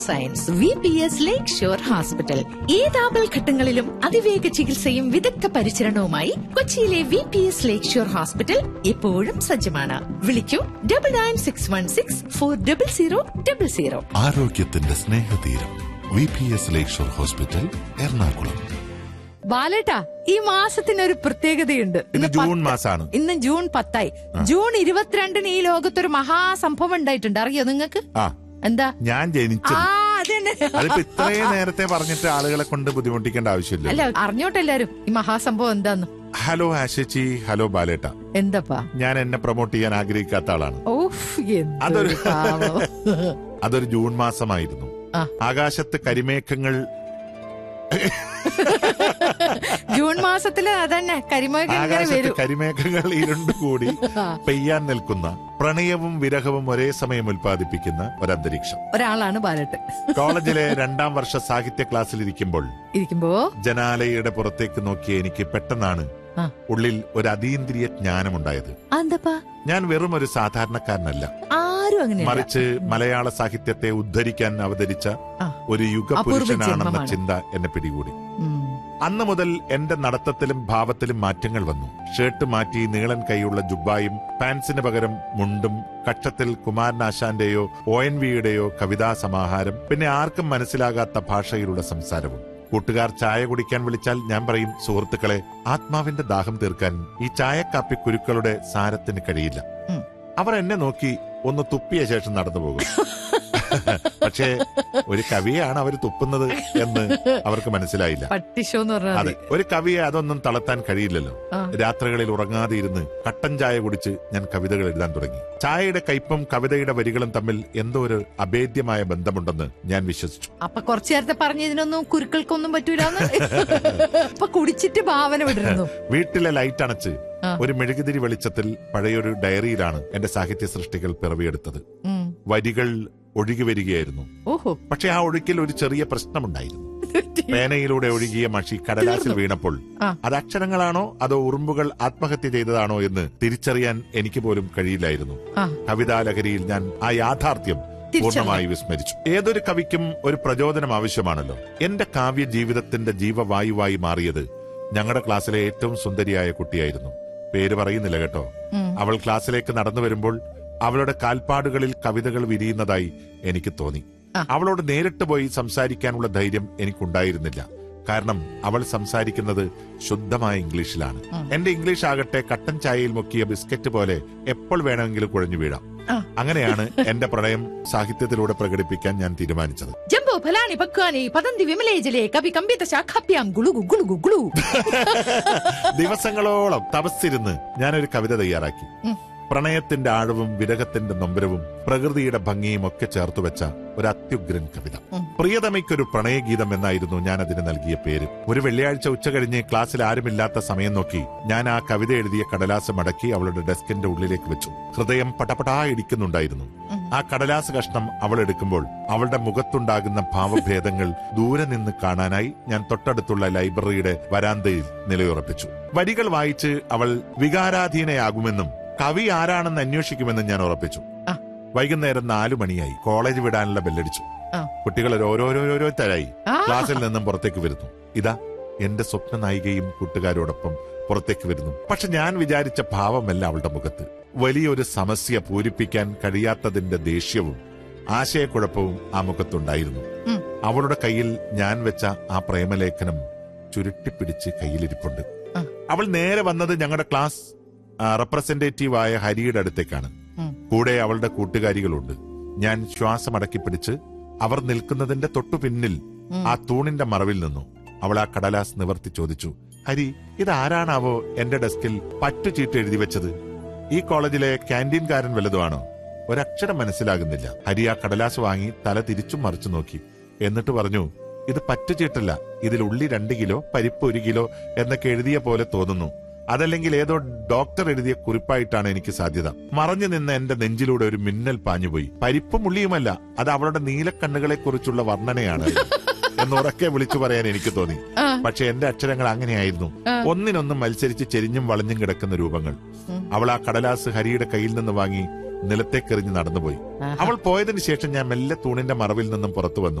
Science V P S lakeshore hospital ഏത് ആപൽഘട്ടങ്ങളിലും അതിവേഗ ചികിത്സയും വിദഗ്ധ പരിചരണവുമായി കൊച്ചിയിലെ V P S lakeshore hospital എപ്പോഴും സജ്ജമാണ് വിളിക്കൂ double nine six one six four double zero double zero ആരോഗ്യത്തിന്റെ സ്നേഹതീരം V P S lakeshore hospital Ernakulam ബാലേട്ടാ ഈ മാസത്തിന് ഒരു പ്രത്യേകതയുണ്ട് ഇന്ന് പത്ത്- ജൂൺ മാസാണ് ഇന്ന് ജൂൺ പത്തായി ജൂൺ ഇരുപത്തിരണ്ടിന് ഈ ലോകത്തൊരു മഹാസംഭവം ഉണ്ടായിട്ടുണ്ട് അറിയോ നിങ്ങൾക്ക് ആ എന്താ ഞാൻ ആ ജനിച്ചത് അതന്നെ അതിപ്പോ ഇത്രയും നേരത്തെ പറഞ്ഞിട്ട് ആളുകളെ കൊണ്ട് ബുദ്ധിമുട്ടിക്കേണ്ട ആവശ്യമില്ല അല്ല അറിഞ്ഞോട്ടെ എല്ലാരും ഈ മഹാസംഭവം എന്താന്ന് ഹലോ ആശച്ചി ഹലോ ബാലേട്ട എന്താപ്പാ ഞാൻ എന്നെ പ്രൊമോട്ട് ചെയ്യാൻ ആഗ്രഹിക്കാത്ത ആളാണ് ഓഫ് എന്തൊരു അതൊരു- പാവം. അതൊരു ജൂൺ മാസമായിരുന്നു ആ. ആകാശത്ത് കരിമേഘങ്ങൾ ജൂൺ മാസത്തില് അതന്നെ കരിമൊക്കെ ഇങ്ങനെ ആകാശത്ത് വരും കരിമേഘങ്ങൾ ഇരുണ്ടുകൂടി പെയ്യാൻ നിൽക്കുന്ന പ്രണയവും വിരഹവും ഒരേ സമയം ഉൽപ്പാദിപ്പിക്കുന്ന ഒരന്തരീക്ഷം ഒരാളാണ് ബാലട്ട് കോളേജിലെ രണ്ടാം വർഷ സാഹിത്യ ക്ലാസ്സിലിരിക്കുമ്പോൾ ഇരിക്കുമ്പോ ജനാലയുടെ പുറത്തേക്ക് നോക്കിയ എനിക്ക് പെട്ടെന്നാണ് ആ. ഉള്ളിൽ ഒരു അതീന്ദ്രിയ ജ്ഞാനമുണ്ടായത് എന്താപ്പാ ഞാൻ വെറും ഒരു സാധാരണക്കാരനല്ല ആരും അങ്ങനെ മറിച്ച് മലയാള സാഹിത്യത്തെ ഉദ്ധരിക്കാൻ അവതരിച്ച ആ. ഒരു യുഗ അപൂർവ പുരുഷനാണെന്ന ജന്മമാണ്. ചിന്ത എന്നെ പിടികൂടി അന്ന് മുതൽ എന്റെ നടത്തത്തിലും ഭാവത്തിലും മാറ്റങ്ങൾ വന്നു ഷർട്ട് മാറ്റി നീളൻ കൈയുള്ള ജുബായും പാൻസിന് പകരം മുണ്ടും കക്ഷത്തിൽ കുമാരനാശാന്റെയോ ഒ എൻ വിയുടെയോ കവിതാ സമാഹാരം പിന്നെ ആർക്കും മനസ്സിലാകാത്ത ഭാഷയിലുള്ള സംസാരവും കൂട്ടുകാർ ചായ കുടിക്കാൻ വിളിച്ചാൽ ഞാൻ പറയും സുഹൃത്തുക്കളെ ആത്മാവിന്റെ ദാഹം തീർക്കാൻ ഈ ചായക്കാപ്പി കുരുക്കളുടെ സാരത്തിന് കഴിയില്ല ഉം. അവർ എന്നെ നോക്കി ഒന്ന് തുപ്പിയ ശേഷം നടന്നു പോകും പക്ഷേ ഒരു കവിയാണ് അവർ തുപ്പുന്നത് എന്ന് അവർക്ക് മനസ്സിലായില്ല പട്ടിഷോ എന്ന് പറഞ്ഞാൽ അതെ ഒരു കവിയെ അതൊന്നും തളർത്താൻ കഴിയില്ലല്ലോ ആ. രാത്രികളിൽ ഉറങ്ങാതെ ഇരുന്ന് കട്ടൻ ചായ കുടിച്ച് ഞാൻ കവിതകൾ എഴുതാൻ തുടങ്ങി ചായയുടെ കയ്പും കവിതയുടെ വരികളും തമ്മിൽ എന്തോ ഒരു അഭേദ്യമായ ബന്ധമുണ്ടെന്ന് ഞാൻ വിശ്വസിച്ചു അപ്പൊ കുറച്ചു നേരത്തെ പറഞ്ഞതിനൊന്നും കുരുക്കൾക്കൊന്നും പറ്റൂലെന്ന് അപ്പൊ കുടിച്ചിട്ട് ഭാവന വിടരുന്നു വീട്ടിലെ ലൈറ്റ് അണച്ച് ആ. ഒരു മെഴുകുതിരി വെളിച്ചത്തിൽ പഴയൊരു ഡയറിയിലാണ് എന്റെ സാഹിത്യ സൃഷ്ടികൾ പിറവിയെടുത്തത് ഉം. വരികൾ ഒഴുകി വരികയായിരുന്നു ഓഹോ പക്ഷെ ആ ഒഴുക്കിൽ ഒരു ചെറിയ പ്രശ്നമുണ്ടായിരുന്നു പേനയിലൂടെ ഒഴുകിയ മഷി കടലാസിൽ വീണപ്പോൾ ആ. അത് അക്ഷരങ്ങളാണോ അതോ ഉറുമ്പുകൾ ആത്മഹത്യ ചെയ്തതാണോ എന്ന് തിരിച്ചറിയാൻ എനിക്ക് പോലും കഴിയില്ലായിരുന്നു ആ കവിതാലഹരിയിൽ ഞാൻ ആ യാഥാർത്ഥ്യം പൂർണ്ണമായി വിസ്മരിച്ചു ഏതൊരു കവിക്കും ഒരു പ്രചോദനം ആവശ്യമാണല്ലോ എന്റെ കാവ്യ ജീവിതത്തിന്റെ ജീവവായുവായി മാറിയത് ഞങ്ങളുടെ ക്ലാസ്സിലെ ഏറ്റവും സുന്ദരിയായ കുട്ടിയായിരുന്നു പേര് പറയുന്നില്ല കേട്ടോ ഉം. അവൾ ക്ലാസ്സിലേക്ക് നടന്നു വരുമ്പോൾ അവളുടെ കാൽപ്പാടുകളിൽ കവിതകൾ വിരിയുന്നതായി എനിക്ക് തോന്നി ആ. അവളോട് നേരിട്ട് പോയി സംസാരിക്കാനുള്ള ധൈര്യം എനിക്കുണ്ടായിരുന്നില്ല കാരണം അവൾ സംസാരിക്കുന്നത് ശുദ്ധമായ ഇംഗ്ലീഷിലാണ് ഉം. എന്റെ ഇംഗ്ലീഷ് ആകട്ടെ കട്ടൻ ചായയിൽ മുക്കിയ ബിസ്ക്കറ്റ് പോലെ എപ്പോൾ വേണമെങ്കിലും കുഴഞ്ഞു വീഴാം ആ. അങ്ങനെയാണ് എന്റെ പ്രണയം സാഹിത്യത്തിലൂടെ പ്രകടിപ്പിക്കാൻ ഞാൻ തീരുമാനിച്ചത് ജംബോ ഫലാനി പക്വാനി പതന്തി വിമലേജലെ കവി കമ്പിത ശാഖാഭ്യാം ഗുളുഗു ഗുളുഗു ഗുളു ദിവസങ്ങളോളം തപസ്സിരുന്ന് ഞാനൊരു കവിത തയ്യാറാക്കി ഉം. പ്രണയത്തിന്റെ ആഴവും വിരഹത്തിന്റെ നൊമ്പരവും പ്രകൃതിയുടെ ഭംഗിയും ഒക്കെ ചേർത്തു വെച്ച ഒരു അത്യുഗ്രൻ കവിത ഉം. പ്രിയതമയ്ക്കൊരു പ്രണയഗീതം എന്നായിരുന്നു ഞാൻ അതിന് നൽകിയ പേര് ഒരു വെള്ളിയാഴ്ച ഉച്ച കഴിഞ്ഞ് ക്ലാസ്സിൽ ആരുമില്ലാത്ത സമയം നോക്കി ഞാൻ ആ കവിത എഴുതിയ കടലാസ് മടക്കി അവളുടെ ഡെസ്കിന്റെ ഉള്ളിലേക്ക് വെച്ചു ഹൃദയം പടപടാ ഇടിക്കുന്നുണ്ടായിരുന്നു ഉം. ആ കടലാസ് കഷ്ണം അവൾ എടുക്കുമ്പോൾ അവളുടെ മുഖത്തുണ്ടാകുന്ന ഭാവഭേദങ്ങൾ ദൂരെ നിന്ന് കാണാനായി ഞാൻ തൊട്ടടുത്തുള്ള ലൈബ്രറിയുടെ വരാന്തയിൽ നിലയുറപ്പിച്ചു വരികൾ വായിച്ച് അവൾ വികാരാധീനയാകുമെന്നും കവി ആരാണെന്ന് അന്വേഷിക്കുമെന്നും ഞാൻ ഉറപ്പിച്ചു ആ. വൈകുന്നേരം നാലു മണിയായി കോളേജ് വിടാനുള്ള ബെല്ലടിച്ചു ആ. കുട്ടികൾ ഓരോരോരോരോരുത്തരായി ആ. ക്ലാസ്സിൽ നിന്നും പുറത്തേക്ക് വരുന്നു ഇതാ എന്റെ സ്വപ്ന നായികയും കൂട്ടുകാരോടൊപ്പം പുറത്തേക്ക് വരുന്നു പക്ഷെ ഞാൻ വിചാരിച്ച ഭാവമല്ല അവളുടെ മുഖത്ത് വലിയൊരു സമസ്യ പൂരിപ്പിക്കാൻ കഴിയാത്തതിന്റെ ദേഷ്യവും ആശയക്കുഴപ്പവും ആ മുഖത്തുണ്ടായിരുന്നു ഉം. അവളുടെ കയ്യിൽ ഞാൻ വെച്ച ആ പ്രേമലേഖനം ചുരുട്ടിപ്പിടിച്ച് കയ്യിലിരിപ്പുണ്ട് ആ. അവൾ നേരെ വന്നത് ഞങ്ങളുടെ ക്ലാസ് റെപ്രസെന്റേറ്റീവ് ആയ ഹരിയുടെ അടുത്തേക്കാണ് ഉം. കൂടെ അവളുടെ കൂട്ടുകാരികളുണ്ട് ഞാൻ ശ്വാസമടക്കി പിടിച്ച് അവർ നിൽക്കുന്നതിന്റെ തൊട്ടു പിന്നിൽ ഉം. ആ തൂണിന്റെ മറവിൽ നിന്നു അവൾ ആ കടലാസ് നിവർത്തി ചോദിച്ചു ഹരി ഇതാരാണാവോ എന്റെ ഡെസ്കിൽ പറ്റുചീട്ട് എഴുതി വെച്ചത് ഈ കോളേജിലെ ക്യാൻറ്റീൻകാരൻ വലുതുമാണോ ഒരക്ഷരം മനസ്സിലാകുന്നില്ല ഹരി ആ കടലാസ് വാങ്ങി തല തിരിച്ചും മറിച്ചു നോക്കി എന്നിട്ട് പറഞ്ഞു ഇത് പറ്റുചീട്ടല്ല ഇതിൽ ഉള്ളി രണ്ട് കിലോ പരിപ്പ് ഒരു കിലോ എന്നൊക്കെ എഴുതിയ പോലെ തോന്നുന്നു അതല്ലെങ്കിൽ ഏതോ ഡോക്ടർ എഴുതിയ കുറിപ്പായിട്ടാണ് എനിക്ക് സാധ്യത മറഞ്ഞു നിന്ന് എന്റെ നെഞ്ചിലൂടെ ഒരു മിന്നൽ പാഞ്ഞുപോയി പരിപ്പും ഉള്ളിയുമല്ല അത് അവളുടെ നീലക്കണ്ണുകളെ കുറിച്ചുള്ള വർണ്ണനയാണ് എന്ന് ഉറക്കെ വിളിച്ചു പറയാൻ എനിക്ക് തോന്നി ആ. പക്ഷെ എന്റെ അക്ഷരങ്ങൾ അങ്ങനെയായിരുന്നു ആ. ഒന്നിനൊന്നും മത്സരിച്ച് ചെരിഞ്ഞും വളഞ്ഞും കിടക്കുന്ന രൂപങ്ങൾ ഉം. അവൾ ആ കടലാസ് ഹരിയുടെ കയ്യിൽ നിന്ന് വാങ്ങി നിലത്തേക്കെറിഞ്ഞ് നടന്നുപോയി അവൾ പോയതിനു ശേഷം ഞാൻ മെല്ലെ തൂണിന്റെ മറവിൽ നിന്നും പുറത്തു വന്നു